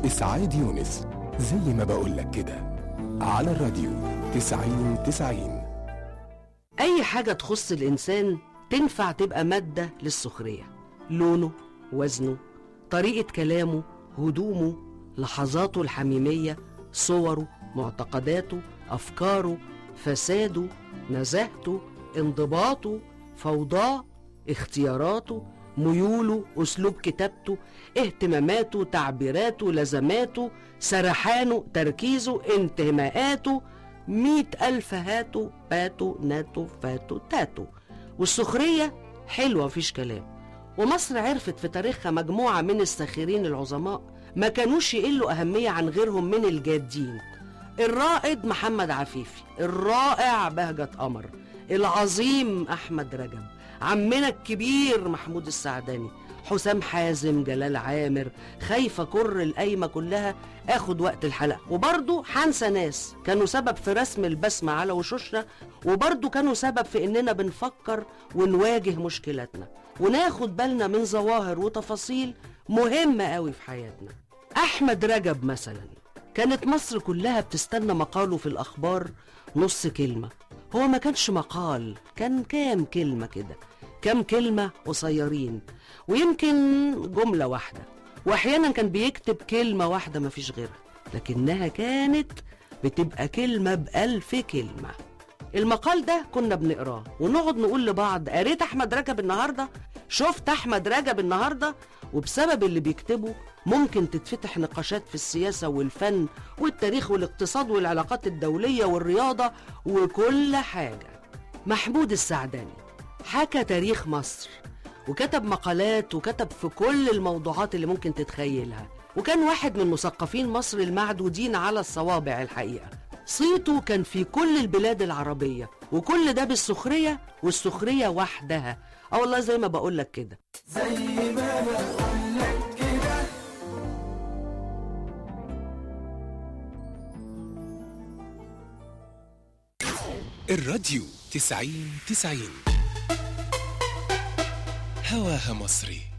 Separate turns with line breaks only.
إسعاد يونس زي ما بقولك كده على الراديو تسعين تسعين
أي حاجة تخص الإنسان تنفع تبقى مادة للسخرية لونه وزنه طريقة كلامه هدومه لحظاته الحميمية صوره معتقداته أفكاره فساده نزاهته انضباطه فوضاه اختياراته ميوله أسلوب كتابته اهتماماته تعبيراته لزماته سرحانه تركيزه انتماءاته مئة ألف هاتو باتو ناتو فاتو تاتو والسخرية حلوة مفيش كلام ومصر عرفت في تاريخها مجموعة من الساخرين العظماء ما كانوش يقلوا أهمية عن غيرهم من الجادين الرائد محمد عفيفي الرائع بهجة قمر العظيم أحمد رجب عمنا الكبير محمود السعداني حسام حازم جلال عامر خايفة كر القايمة كلها اخد وقت الحلقة وبرضو حنسى ناس كانوا سبب في رسم البسمة على وشوشنا وبرضو كانوا سبب في اننا بنفكر ونواجه مشكلاتنا وناخد بالنا من ظواهر وتفاصيل مهمة قوي في حياتنا احمد رجب مثلا كانت مصر كلها بتستنى مقاله في الاخبار نص كلمة هو ما كانش مقال كان كام كلمة كده كام كلمة قصيرين ويمكن جملة واحدة وأحيانا كان بيكتب كلمة واحدة مفيش غيرها لكنها كانت بتبقى كلمة بألف كلمة المقال ده كنا بنقراه ونقعد نقول لبعض قريت أحمد رجب النهاردة شفت أحمد رجب النهاردة وبسبب اللي بيكتبه ممكن تتفتح نقاشات في السياسة والفن والتاريخ والاقتصاد والعلاقات الدولية والرياضة وكل حاجة محمود السعداني حكى تاريخ مصر وكتب مقالات وكتب في كل الموضوعات اللي ممكن تتخيلها وكان واحد من مثقفين مصر المعدودين على الصوابع الحقيقة صيته كان في كل البلاد العربية وكل ده بالسخرية والسخرية وحدها اه والله زي ما بقولك كده
الراديو تسعين تسعين هواها مصري